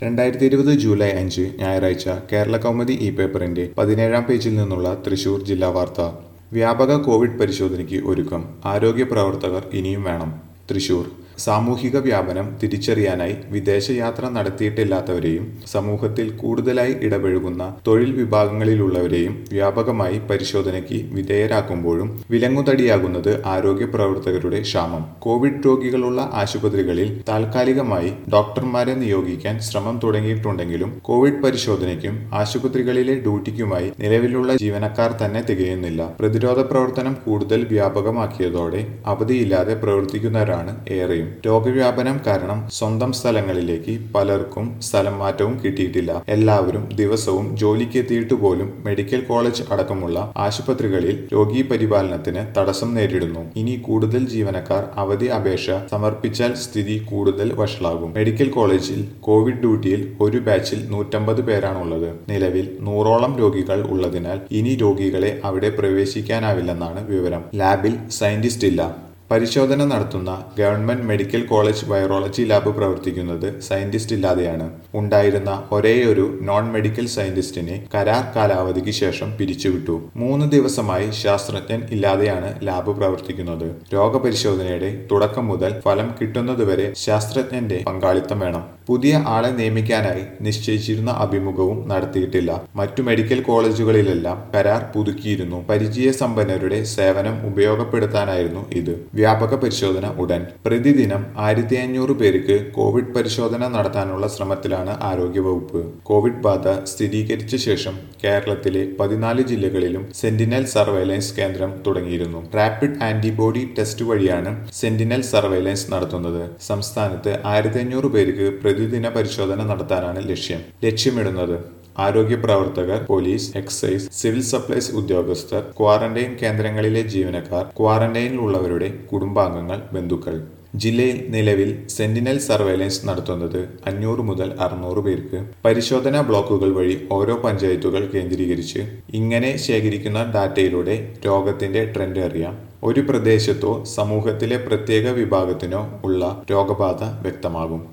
രണ്ടായിരത്തി ഇരുപത് ജൂലൈ അഞ്ച് ഞായറാഴ്ച കേരള കൗമുദി ഇ പേപ്പറിന്റെ പതിനേഴാം പേജിൽ നിന്നുള്ള തൃശൂർ ജില്ലാ വാർത്ത വ്യാപക കോവിഡ് പരിശോധനയ്ക്ക് ഒരുക്കം ആരോഗ്യ പ്രവർത്തകർ ഇനിയും വേണം തൃശൂർ സാമൂഹിക വ്യാപനം തിരിച്ചറിയാനായി വിദേശയാത്ര നടത്തിയിട്ടില്ലാത്തവരെയും സമൂഹത്തിൽ കൂടുതലായി ഇടപഴകുന്ന തൊഴിൽ വിഭാഗങ്ങളിലുള്ളവരെയും വ്യാപകമായി പരിശോധനയ്ക്ക് വിധേയരാക്കുമ്പോഴും വിലങ്ങുതടിയാകുന്നത് ആരോഗ്യ പ്രവർത്തകരുടെ ക്ഷാമം കോവിഡ് രോഗികളുള്ള ആശുപത്രികളിൽ താൽക്കാലികമായി ഡോക്ടർമാരെ നിയോഗിക്കാൻ ശ്രമം തുടങ്ങിയിട്ടുണ്ടെങ്കിലും കോവിഡ് പരിശോധനയ്ക്കും ആശുപത്രികളിലെ ഡ്യൂട്ടിക്കുമായി നിലവിലുള്ള ജീവനക്കാർ തന്നെ തികയുന്നില്ല പ്രതിരോധ പ്രവർത്തനം കൂടുതൽ വ്യാപകമാക്കിയതോടെ അവധിയില്ലാതെ പ്രവർത്തിക്കുന്നവരാണ് ഏറെയും രോഗവ്യാപനം കാരണം സ്വന്തം സ്ഥലങ്ങളിലേക്ക് പലർക്കും സ്ഥലം മാറ്റവും കിട്ടിയിട്ടില്ല എല്ലാവരും ദിവസവും ജോലിക്ക് എത്തിയിട്ട് പോലും മെഡിക്കൽ കോളേജ് അടക്കമുള്ള ആശുപത്രികളിൽ രോഗീ പരിപാലനത്തിന് തടസ്സം നേരിടുന്നു ഇനി കൂടുതൽ ജീവനക്കാർ അവധി അപേക്ഷ സമർപ്പിച്ചാൽ സ്ഥിതി കൂടുതൽ വഷളാകും മെഡിക്കൽ കോളേജിൽ കോവിഡ് ഡ്യൂട്ടിയിൽ ഒരു ബാച്ചിൽ നൂറ്റമ്പത് പേരാണുള്ളത് നിലവിൽ നൂറോളം രോഗികൾ ഉള്ളതിനാൽ ഇനി രോഗികളെ അവിടെ പ്രവേശിക്കാനാവില്ലെന്നാണ് വിവരം ലാബിൽ സയന്റിസ്റ്റ് ഇല്ല പരിശോധന നടത്തുന്ന government medical college virology lab പ്രവർത്തിക്കുന്നത് സയന്റിസ്റ്റ് ഇല്ലാതെയാണ് ഉണ്ടായിരുന്ന ഒരേയൊരു നോൺ മെഡിക്കൽ സയന്റിസ്റ്റിനെ കരാർ കാലാവധിക്ക് ശേഷം പിരിച്ചുവിട്ടു മൂന്ന് ദിവസമായി ശാസ്ത്രജ്ഞൻ ഇല്ലാതെയാണ് ലാബ് പ്രവർത്തിക്കുന്നത് രോഗപരിശോധനയുടെ തുടക്കം മുതൽ ഫലം കിട്ടുന്നതുവരെ ശാസ്ത്രജ്ഞന്റെ പങ്കാളിത്തം വേണം പുതിയ ആളെ നിയമിക്കാനായി നിശ്ചയിച്ചിരുന്ന അഭിമുഖവും നടത്തിയിട്ടില്ല മറ്റു മെഡിക്കൽ കോളേജുകളിലെല്ലാം കരാർ പുതുക്കിയിരുന്നു പരിചയസമ്പന്നരുടെ സേവനം ഉപയോഗപ്പെടുത്താനായിരുന്നു ഇത് വ്യാപക പരിശോധന ഉടൻ പ്രതിദിനം ആയിരത്തി അഞ്ഞൂറ് പേർക്ക് കോവിഡ് പരിശോധന നടത്താനുള്ള ശ്രമത്തിലാണ് ആരോഗ്യവകുപ്പ് കോവിഡ് ബാധ സ്ഥിരീകരിച്ച ശേഷം കേരളത്തിലെ പതിനാല് ജില്ലകളിലും സെന്റിനൽ സർവൈലൻസ് കേന്ദ്രം തുടങ്ങിയിരുന്നു റാപ്പിഡ് ആന്റിബോഡി ടെസ്റ്റ് വഴിയാണ് സെന്റിനൽ സർവൈലൻസ് നടത്തുന്നത് സംസ്ഥാനത്ത് ആയിരത്തി അഞ്ഞൂറ് പേർക്ക് പ്രതിദിന പരിശോധന നടത്താനാണ് ലക്ഷ്യം ലക്ഷ്യമിടുന്നത് ആരോഗ്യ പ്രവർത്തകർ പോലീസ് എക്സൈസ് സിവിൽ സപ്ലൈസ് ഉദ്യോഗസ്ഥർ ക്വാറന്റൈൻ കേന്ദ്രങ്ങളിലെ ജീവനക്കാർ ക്വാറന്റൈനിലുള്ളവരുടെ കുടുംബാംഗങ്ങൾ ബന്ധുക്കൾ ജില്ലയിൽ നിലവിൽ സെന്റിനൽ സർവൈലൻസ് നടത്തുന്നത് അഞ്ഞൂറ് മുതൽ അറുന്നൂറ് പേർക്ക് പരിശോധനാ ബ്ലോക്കുകൾ വഴി ഓരോ പഞ്ചായത്തുകൾ കേന്ദ്രീകരിച്ച് ഇങ്ങനെ ശേഖരിക്കുന്ന ഡാറ്റയിലൂടെ രോഗത്തിന്റെ ട്രെൻഡ് അറിയാം ഒരു പ്രദേശത്തോ സമൂഹത്തിലെ പ്രത്യേക വിഭാഗത്തിനോ ഉള്ള രോഗബാധ വ്യക്തമാകും